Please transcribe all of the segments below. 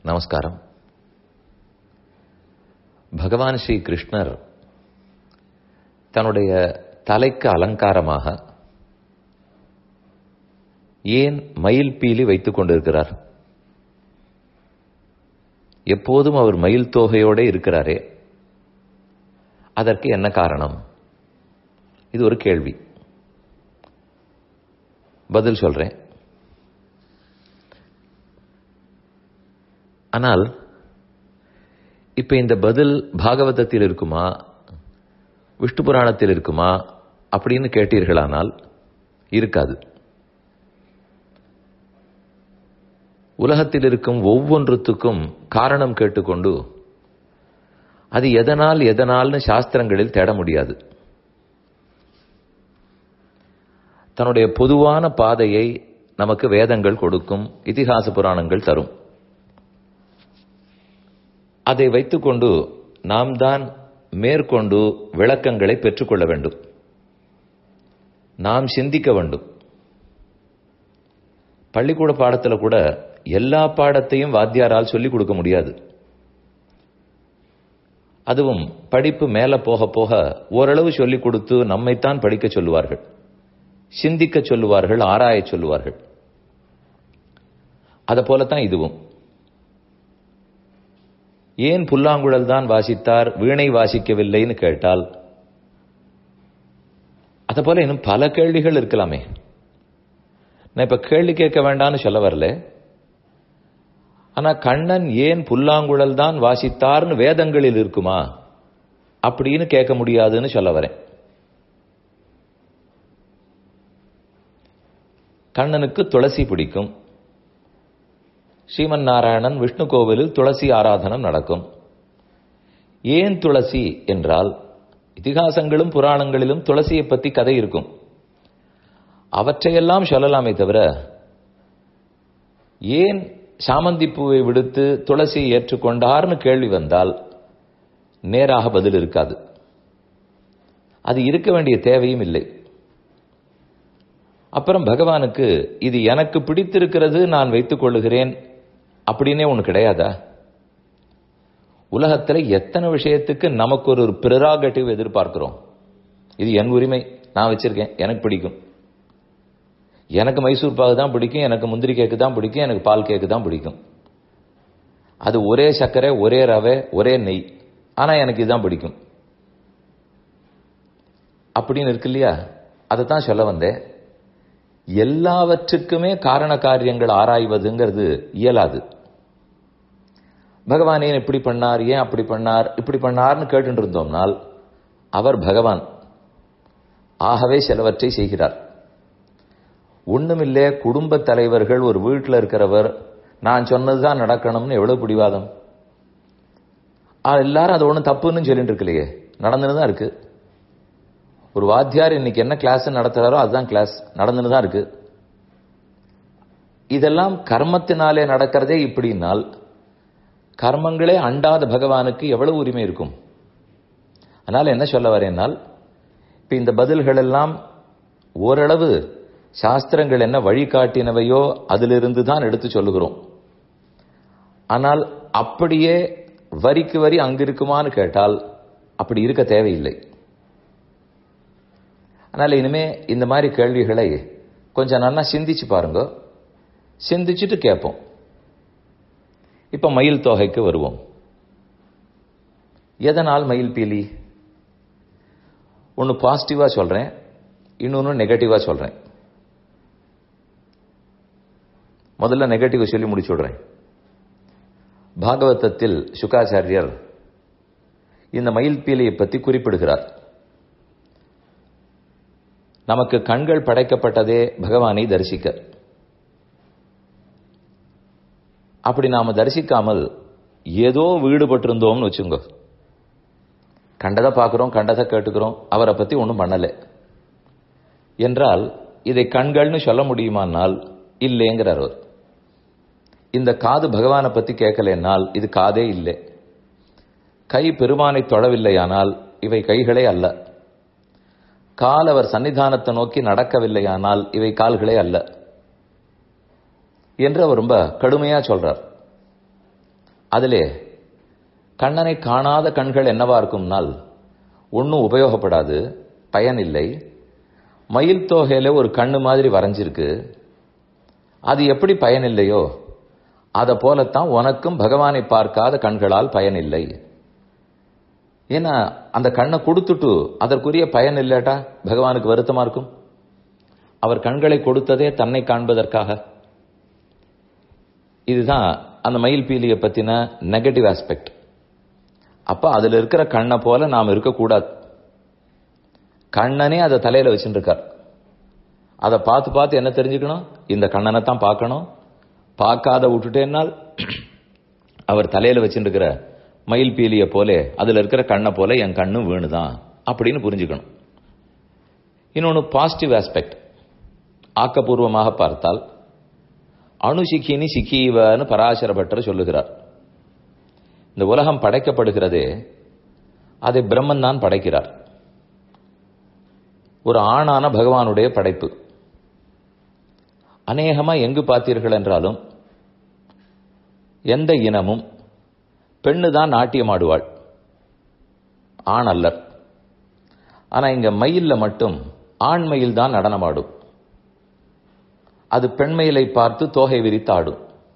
நமஸ்காரம் பகவான் ஸ்ரீ கிருஷ்ணர் தன்னுடைய தலைக்கு அலங்காரமாக ஏன் மயில் பீலி வைத்துக் கொண்டிருக்கிறார் எப்போதும் அவர் மயில் தோகையோட இருக்கிறாரே அதற்கு என்ன காரணம் இது ஒரு கேள்வி பதில் சொல்றேன் ஆனால் இப்ப இந்த பதில் பாகவதத்தில் இருக்குமா விஷ்ணு புராணத்தில் இருக்குமா அப்படின்னு கேட்டீர்களானால் இருக்காது உலகத்தில் இருக்கும் ஒவ்வொன்றுத்துக்கும் காரணம் கேட்டுக்கொண்டு அது எதனால் எதனால்னு சாஸ்திரங்களில் தேட முடியாது தன்னுடைய பொதுவான பாதையை நமக்கு வேதங்கள் கொடுக்கும் இதிகாச புராணங்கள் தரும் அதை வைத்துக்கொண்டு நாம் தான் மேற்கொண்டு விளக்கங்களை பெற்றுக்கொள்ள வேண்டும் நாம் சிந்திக்க வேண்டும் பள்ளிக்கூட பாடத்தில் கூட எல்லா பாடத்தையும் வாத்தியாரால் சொல்லிக் கொடுக்க முடியாது அதுவும் படிப்பு மேல போக போக ஓரளவு சொல்லிக் கொடுத்து நம்மைத்தான் படிக்க சொல்லுவார்கள் சிந்திக்க சொல்லுவார்கள் ஆராய சொல்லுவார்கள் அதை போலத்தான் இதுவும் ஏன் புல்லாங்குழல் தான் வாசித்தார் வீணை வாசிக்கவில்லைன்னு கேட்டால் அதை போல இன்னும் பல கேள்விகள் இருக்கலாமே நான் இப்ப கேள்வி கேட்க வேண்டாம்னு சொல்ல வரல ஆனா கண்ணன் ஏன் புல்லாங்குழல் தான் வாசித்தார்னு வேதங்களில் இருக்குமா அப்படின்னு கேட்க முடியாதுன்னு சொல்ல வரேன் கண்ணனுக்கு துளசி பிடிக்கும் ஸ்ரீமன் நாராயணன் விஷ்ணு கோவிலில் துளசி ஆராதனம் நடக்கும் ஏன் துளசி என்றால் இதிகாசங்களும் புராணங்களிலும் துளசியை பத்தி கதை இருக்கும் அவற்றையெல்லாம் சொல்லலாமே தவிர ஏன் சாமந்தி பூவை விடுத்து துளசியை ஏற்றுக்கொண்டார்னு கேள்வி வந்தால் நேராக பதில் இருக்காது அது இருக்க வேண்டிய தேவையும் இல்லை அப்புறம் பகவானுக்கு இது எனக்கு பிடித்திருக்கிறது நான் வைத்துக் கொள்ளுகிறேன் அப்படின்னே ஒன்று கிடையாதா உலகத்தில் எத்தனை விஷயத்துக்கு நமக்கு ஒரு பிராகட்டிவ் எதிர்பார்க்கிறோம் இது என் உரிமை நான் வச்சிருக்கேன் எனக்கு பிடிக்கும் எனக்கு மைசூர் பாகு தான் பிடிக்கும் எனக்கு முந்திரி கேக்கு தான் பிடிக்கும் எனக்கு பால் கேக்கு தான் பிடிக்கும் அது ஒரே சர்க்கரை ஒரே ரவை ஒரே நெய் ஆனா எனக்கு இதுதான் பிடிக்கும் அப்படின்னு இருக்கு இல்லையா அதை தான் சொல்ல வந்தேன் எல்லாவற்றுக்குமே காரண காரியங்கள் ஆராய்வதுங்கிறது இயலாது பகவான் ஏன் இப்படி பண்ணார் ஏன் அப்படி பண்ணார் இப்படி பண்ணார்னு கேட்டு இருந்தோம்னால் அவர் பகவான் ஆகவே சிலவற்றை செய்கிறார் ஒண்ணுமில்லே குடும்ப தலைவர்கள் ஒரு வீட்டில் இருக்கிறவர் நான் சொன்னதுதான் நடக்கணும்னு எவ்வளவு பிடிவாதம் எல்லாரும் அது ஒன்றும் தப்புன்னு சொல்லிட்டு இருக்கலையே நடந்துன்னு தான் இருக்கு ஒரு வாத்தியார் இன்னைக்கு என்ன கிளாஸ் நடத்துறாரோ அதுதான் கிளாஸ் நடந்துன்னு தான் இருக்கு இதெல்லாம் கர்மத்தினாலே நடக்கிறதே இப்படின்னால் கர்மங்களே அண்டாத பகவானுக்கு எவ்வளவு உரிமை இருக்கும் அதனால என்ன சொல்ல வரேன்னால் இப்ப இந்த பதில்கள் எல்லாம் ஓரளவு சாஸ்திரங்கள் என்ன வழிகாட்டினவையோ அதிலிருந்து தான் எடுத்து சொல்லுகிறோம் ஆனால் அப்படியே வரிக்கு வரி அங்கு இருக்குமான்னு கேட்டால் அப்படி இருக்க தேவையில்லை அதனால இனிமே இந்த மாதிரி கேள்விகளை கொஞ்சம் நல்லா சிந்திச்சு பாருங்க சிந்திச்சுட்டு கேட்போம் இப்ப மயில் தொகைக்கு வருவோம் எதனால் மயில் பீலி ஒன்று பாசிட்டிவா சொல்றேன் இன்னொன்று நெகட்டிவா சொல்றேன் முதல்ல நெகட்டிவ் சொல்லி முடிச்சு விடுறேன் பாகவதத்தில் சுகாச்சாரியர் இந்த மயில் பீலியை பற்றி குறிப்பிடுகிறார் நமக்கு கண்கள் படைக்கப்பட்டதே பகவானை தரிசிக்க அப்படி நாம தரிசிக்காமல் ஏதோ வீடுபட்டிருந்தோம்னு வச்சுங்க கண்டதை பார்க்கிறோம் கண்டதை கேட்டுக்கிறோம் அவரை பத்தி ஒன்றும் பண்ணல என்றால் இதை கண்கள்னு சொல்ல முடியுமானால் இல்லைங்கிறார் அவர் இந்த காது பகவானை பத்தி கேட்கலனால் இது காதே இல்லை கை பெருமானை தொழவில்லையானால் இவை கைகளே அல்ல கால் அவர் சன்னிதானத்தை நோக்கி நடக்கவில்லையானால் இவை கால்களே அல்ல என்று அவர் ரொம்ப கடுமையா சொல்றார் அதிலே கண்ணனை காணாத கண்கள் என்னவா இருக்கும்னால் ஒன்றும் உபயோகப்படாது பயன் இல்லை மயில் தோகையில ஒரு கண்ணு மாதிரி வரைஞ்சிருக்கு அது எப்படி பயனில்லையோ அதை போலத்தான் உனக்கும் பகவானை பார்க்காத கண்களால் பயனில்லை ஏன்னா அந்த கண்ணை கொடுத்துட்டு அதற்குரிய பயன் இல்லாட்டா பகவானுக்கு வருத்தமா இருக்கும் அவர் கண்களை கொடுத்ததே தன்னை காண்பதற்காக இதுதான் அந்த மயில் பீலியை பத்தின நெகட்டிவ் ஆஸ்பெக்ட் அப்ப அதுல இருக்கிற கண்ணை போல நாம் இருக்கக்கூடாது கண்ணனே அதை தலையில வச்சுட்டு இருக்கார் அதை பார்த்து பார்த்து என்ன தெரிஞ்சுக்கணும் இந்த கண்ணனை தான் பார்க்கணும் பார்க்காத விட்டுட்டேன்னால் அவர் தலையில வச்சுருக்கிற மயில் பீலிய போல அதுல இருக்கிற கண்ணை போல என் கண்ணும் வேணுதான் அப்படின்னு புரிஞ்சுக்கணும் இன்னொன்று பாசிட்டிவ் ஆஸ்பெக்ட் ஆக்கப்பூர்வமாக பார்த்தால் அணுசிக்கினி சிக்கீவன்னு பராசர பட்டர் சொல்லுகிறார் இந்த உலகம் படைக்கப்படுகிறதே அதை பிரம்மன் தான் படைக்கிறார் ஒரு ஆணான பகவானுடைய படைப்பு அநேகமா எங்கு பார்த்தீர்கள் என்றாலும் எந்த இனமும் பெண்ணு தான் நாட்டியம் ஆடுவாள் ஆண் அல்லர் ஆனா இங்க மயில்ல மட்டும் ஆண் மயில் தான் நடனமாடும் அது பெண்மயிலை பார்த்து தோகை விரித்து ஆடும்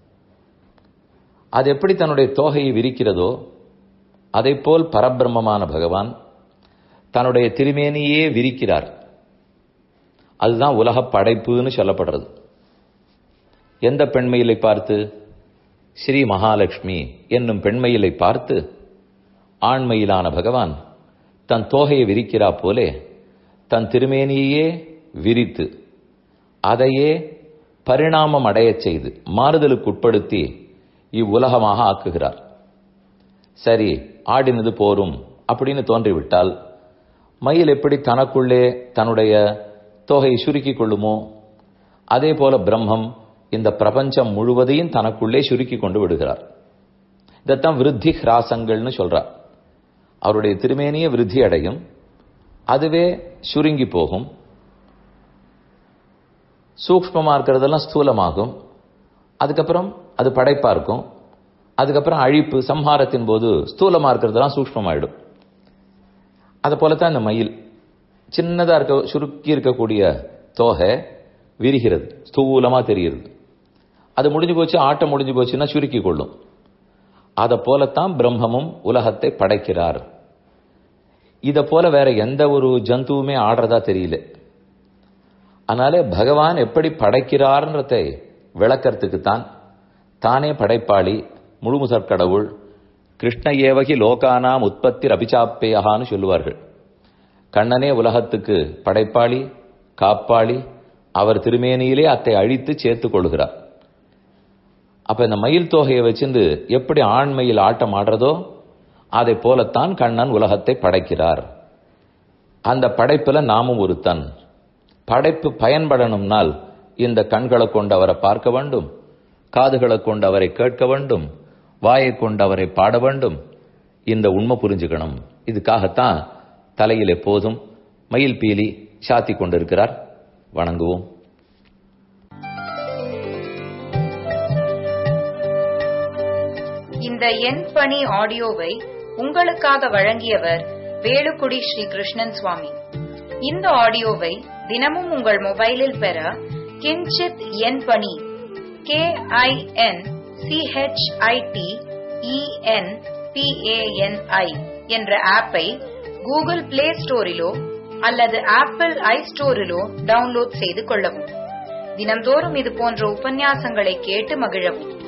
அது எப்படி தன்னுடைய தோகையை விரிக்கிறதோ அதை போல் பரபிரம்மமான பகவான் தன்னுடைய திருமேனியே விரிக்கிறார் அதுதான் உலக படைப்புன்னு சொல்லப்படுறது எந்த பெண்மயிலை பார்த்து ஸ்ரீ மகாலட்சுமி என்னும் பெண்மயிலை பார்த்து ஆண்மயிலான பகவான் தன் தோகையை விரிக்கிறா போலே தன் திருமேனியே விரித்து அதையே பரிணாமம் அடையச் செய்து மாறுதலுக்கு உட்படுத்தி இவ்வுலகமாக ஆக்குகிறார் சரி ஆடினது போரும் அப்படின்னு தோன்றிவிட்டால் மயில் எப்படி தனக்குள்ளே தன்னுடைய தொகையை சுருக்கிக் கொள்ளுமோ அதே போல பிரம்மம் இந்த பிரபஞ்சம் முழுவதையும் தனக்குள்ளே சுருக்கி கொண்டு விடுகிறார் இதைத்தான் விருத்தி ஹிராசங்கள்னு சொல்றார் அவருடைய திருமேனிய விருத்தி அடையும் அதுவே சுருங்கி போகும் சூக்மமா இருக்கிறதெல்லாம் ஸ்தூலமாகும் அதுக்கப்புறம் அது படைப்பா இருக்கும் அதுக்கப்புறம் அழிப்பு சம்ஹாரத்தின் போது ஸ்தூலமா இருக்கிறதெல்லாம் சூக்மமாயிடும் அதை போலத்தான் இந்த மயில் சின்னதா இருக்க சுருக்கி இருக்கக்கூடிய தோகை விரிகிறது ஸ்தூலமா தெரிகிறது அது முடிஞ்சு போச்சு ஆட்டம் முடிஞ்சு போச்சுன்னா சுருக்கி கொள்ளும் அதை போலத்தான் பிரம்மமும் உலகத்தை படைக்கிறார் இத போல வேற எந்த ஒரு ஜந்துவுமே ஆடுறதா தெரியல அதனால பகவான் எப்படி படைக்கிறார்ன்றதை விளக்கறதுக்கு தான் தானே படைப்பாளி முழுமுதற் கடவுள் கிருஷ்ண ஏவகி லோகானாம் உற்பத்தி அபிச்சாப்பேயகான்னு சொல்லுவார்கள் கண்ணனே உலகத்துக்கு படைப்பாளி காப்பாளி அவர் திருமேனியிலே அத்தை அழித்து சேர்த்துக் கொள்கிறார் அப்ப இந்த மயில் தொகையை வச்சிருந்து எப்படி ஆண்மையில் ஆட்டம் ஆடுறதோ அதை போலத்தான் கண்ணன் உலகத்தை படைக்கிறார் அந்த படைப்புல நாமும் ஒருத்தன் படைப்பு பயன்படணும்னால் இந்த கண்களை கொண்டு அவரை பார்க்க வேண்டும் காதுகளை கொண்டு அவரை கேட்க வேண்டும் வாயை கொண்டு அவரை பாட வேண்டும் இந்த உண்மை புரிஞ்சுக்கணும் இதுக்காகத்தான் தலையில் எப்போதும் மயில் பீலி சாத்தி கொண்டிருக்கிறார் வணங்குவோம் இந்த எண் பணி ஆடியோவை உங்களுக்காக வழங்கியவர் வேலுக்குடி ஸ்ரீ கிருஷ்ணன் சுவாமி இந்த ஆடியோவை தினமும் உங்கள் மொபைலில் பெற கிஞ்சித் எண் பணி கே ஐ என் சிஹெச்ஐடி இஎன் பிஏஎன்ஐ என்ற ஆப்பை கூகுள் பிளே ஸ்டோரிலோ அல்லது ஆப்பிள் ஐ ஸ்டோரிலோ டவுன்லோட் செய்து கொள்ளவும் தினம்தோறும் இது போன்ற உபன்யாசங்களை கேட்டு மகிழவும்